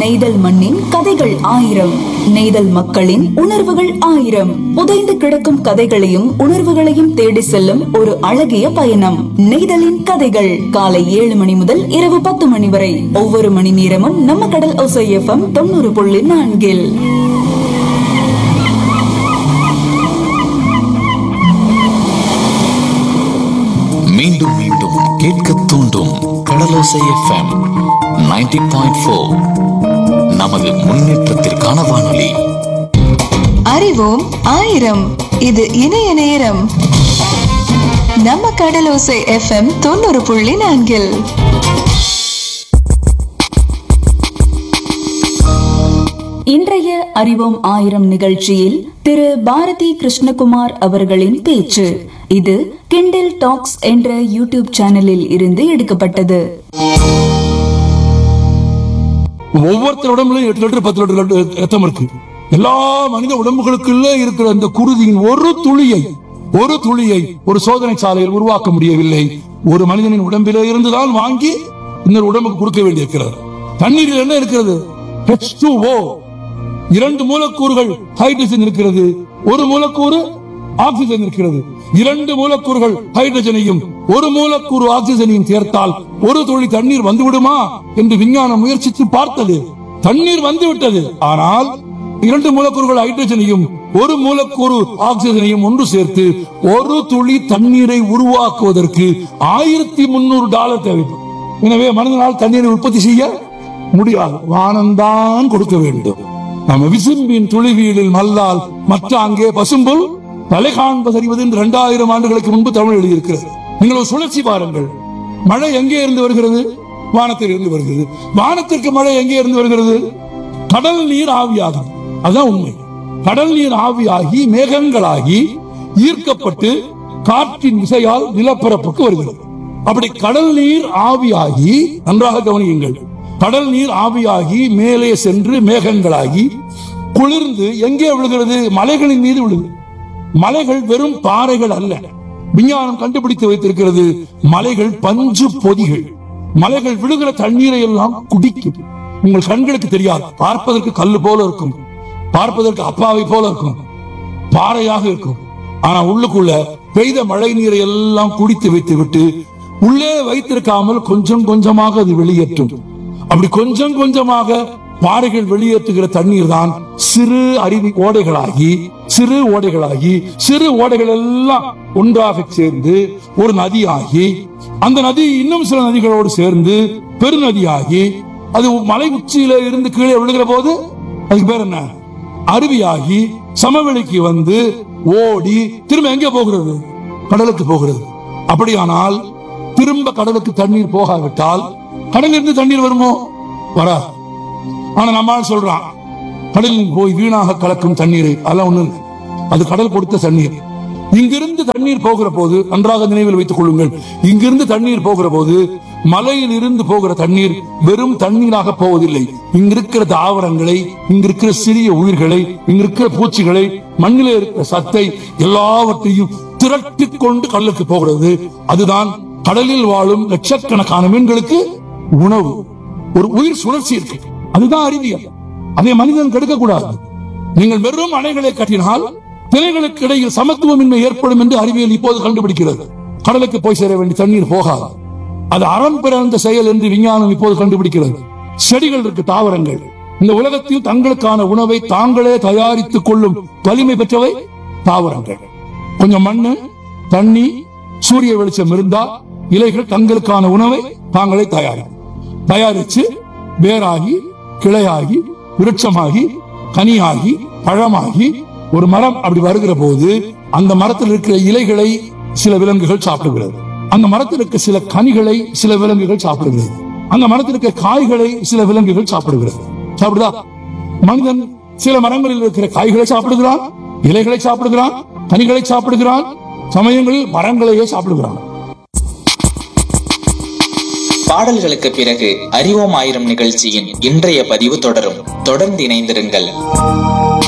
நெய்தல் மண்ணின் கதைகள் ஆயிரம் நெய்தல் மக்களின் உணர்வுகள் ஆயிரம் புதைந்து கிடக்கும் கதைகளையும் உணர்வுகளையும் தேடி செல்லும் ஒரு அழகிய பயணம் நெய்தலின் கதைகள் காலை ஏழு மணி முதல் இரவு பத்து மணி வரை ஒவ்வொரு மணி நேரமும் நம்ம கடல் ஒசை எஃப்எம் தொண்ணூறு புள்ளி நான்கில் மீண்டும் மீண்டும் கேட்க தூண்டும் கடலோசை எஃப்எம் 90.4 பாயிண்ட் ஃபோர் நமது முன்னேற்றத்திற்கான வானொலி அறிவோம் ஆயிரம் இது இணைய நேரம் நம்ம கடலோசை எஃப்எம் தொண்ணூறு புள்ளி நான்கில் இன்றைய அறிவோம் ஆயிரம் நிகழ்ச்சியில் திரு பாரதி கிருஷ்ணகுமார் அவர்களின் பேச்சு இது கிண்டில் டாக்ஸ் என்ற யூடியூப் சேனலில் இருந்து எடுக்கப்பட்டது ஒவ்வொருத்தர் உடம்புலயும் எட்டு லிட்டர் பத்து லிட்டர் லட்டு- ரத்தம் இருக்கு எல்லா மனித உடம்புகளுக்குள்ளே இருக்கிற அந்த குருதியின் ஒரு துளியை ஒரு துளியை ஒரு சோதனை சாலையில் உருவாக்க முடியவில்லை ஒரு மனிதனின் உடம்பிலே இருந்துதான் வாங்கி இன்னொரு உடம்புக்கு கொடுக்க வேண்டியிருக்கிறது தண்ணீரில் என்ன இருக்கிறது H2O இரண்டு மூலக்கூறுகள் ஹைட்ரஜன் இருக்கிறது ஒரு மூலக்கூறு ஆக்சிஜன் இருக்கிறது இரண்டு மூலக்கூறுகள் ஹைட்ரஜனையும் ஒரு மூலக்கூறு ஆக்சிஜனையும் சேர்த்தால் ஒரு துளி தண்ணீர் வந்து விடுமா என்று விஞ்ஞானம் முயற்சித்து பார்த்தது தண்ணீர் வந்து விட்டது ஆனால் இரண்டு மூலக்கூறுகள் ஹைட்ரஜனையும் ஒரு மூலக்கூறு ஆக்சிஜனையும் ஒன்று சேர்த்து ஒரு துளி தண்ணீரை உருவாக்குவதற்கு ஆயிரத்தி முன்னூறு டாலர் தேவைப்படும் எனவே மனிதனால் தண்ணீரை உற்பத்தி செய்ய முடியாது வானம்தான் கொடுக்க வேண்டும் நம்ம விசும்பின் துளிவீழில் மல்லால் மற்ற அங்கே பசும்புல் தலை காண்பதறிவது என்று இரண்டாயிரம் ஆண்டுகளுக்கு முன்பு தமிழ் எழுதியிருக்கிறது நீங்கள் ஒரு சுழற்சி பாருங்கள் மழை எங்கே இருந்து வருகிறது வானத்தில் இருந்து வருகிறது வானத்திற்கு மழை எங்கே இருந்து வருகிறது கடல் நீர் ஆவியாகும் அதுதான் உண்மை கடல் நீர் ஆவியாகி மேகங்களாகி ஈர்க்கப்பட்டு காற்றின் விசையால் நிலப்பரப்புக்கு வருகிறது அப்படி கடல் நீர் ஆவியாகி நன்றாக கவனியுங்கள் கடல் நீர் ஆவியாகி மேலே சென்று மேகங்களாகி குளிர்ந்து எங்கே விழுகிறது மலைகளின் மீது விழுது மலைகள் வெறும் பாறைகள் அல்ல விஞ்ஞானம் கண்டுபிடித்து வைத்திருக்கிறது மலைகள் பஞ்சு பொதிகள் மலைகள் விழுகிற தண்ணீரை எல்லாம் குடிக்கும் உங்கள் கண்களுக்கு தெரியாது பார்ப்பதற்கு கல்லு போல இருக்கும் பார்ப்பதற்கு அப்பாவை போல இருக்கும் பாறையாக இருக்கும் ஆனா உள்ளுக்குள்ள பெய்த மழை நீரை எல்லாம் குடித்து வைத்து விட்டு உள்ளே வைத்திருக்காமல் கொஞ்சம் கொஞ்சமாக அது வெளியேற்றும் அப்படி கொஞ்சம் கொஞ்சமாக பாறைகள் வெளியேற்றுகிற தண்ணீர் தான் சிறு அருவி ஓடைகளாகி சிறு ஓடைகளாகி சிறு ஓடைகள் எல்லாம் ஒன்றாக சேர்ந்து ஒரு நதியாகி அந்த நதி இன்னும் சில நதிகளோடு சேர்ந்து பெருநதியாகி அது மலை உச்சியில இருந்து கீழே விழுகிற போது அதுக்கு பேர் என்ன அருவியாகி சமவெளிக்கு வந்து ஓடி திரும்ப எங்கே போகிறது கடலுக்கு போகிறது அப்படியானால் திரும்ப கடலுக்கு தண்ணீர் போகாவிட்டால் கடலிலிருந்து தண்ணீர் வருமோ வராது ஆனா நம்மால் சொல்றான் கடலில் போய் வீணாக கலக்கும் தண்ணீரை அதெல்லாம் ஒண்ணு இல்லை. அது கடல் கொடுத்த தண்ணீர் இங்கிருந்து தண்ணீர் போகிற போது நன்றாக நினைவில் வைத்துக் கொள்ளுங்கள் இங்கிருந்து தண்ணீர் போகிற போது மலையில் இருந்து போகிற தண்ணீர் வெறும் தண்ணீராக போவதில்லை இங்கிருக்கிற தாவரங்களை இங்கிருக்கிற சிறிய உயிர்களை இங்கிருக்கிற பூச்சிகளை மண்ணிலே இருக்கிற சத்தை எல்லாவற்றையும் திரட்டிக் கொண்டு கடலுக்கு போகிறது அதுதான் கடலில் வாழும் லட்சக்கணக்கான மீன்களுக்கு உணவு ஒரு உயிர் சுழற்சி இருக்கு அதுதான் அறிவியல் அதை மனிதன் கெடுக்க கூடாது நீங்கள் வெறும் அணைகளை கட்டினால் திணைகளுக்கு இடையில் சமத்துவமின்மை ஏற்படும் என்று அறிவியல் இப்போது கண்டுபிடிக்கிறது கடலுக்கு போய் சேர வேண்டிய தண்ணீர் போகாது அது அறம் பிறந்த செயல் என்று விஞ்ஞானம் இப்போது கண்டுபிடிக்கிறது செடிகள் இருக்கு தாவரங்கள் இந்த உலகத்தில் தங்களுக்கான உணவை தாங்களே தயாரித்துக் கொள்ளும் வலிமை பெற்றவை தாவரங்கள் கொஞ்சம் மண்ணு தண்ணி சூரிய வெளிச்சம் இருந்தா இலைகள் தங்களுக்கான உணவை தாங்களே தயாரிக்கும் தயாரிச்சு வேராகி கிளையாகி விருட்சமாகி கனியாகி பழமாகி ஒரு மரம் அப்படி வருகிற போது அந்த மரத்தில் இருக்கிற இலைகளை சில விலங்குகள் சாப்பிடுகிறது அந்த மரத்தில் இருக்க சில கனிகளை சில விலங்குகள் சாப்பிடுகிறது அந்த மரத்தில் இருக்க காய்களை சில விலங்குகள் சாப்பிடுகிறது சாப்பிடுதா மனிதன் சில மரங்களில் இருக்கிற காய்களை சாப்பிடுகிறான் இலைகளை சாப்பிடுகிறான் கனிகளை சாப்பிடுகிறான் சமயங்களில் மரங்களையே சாப்பிடுகிறான் பாடல்களுக்கு பிறகு அறிவோம் ஆயிரம் நிகழ்ச்சியின் இன்றைய பதிவு தொடரும் தொடர்ந்து இணைந்திருங்கள்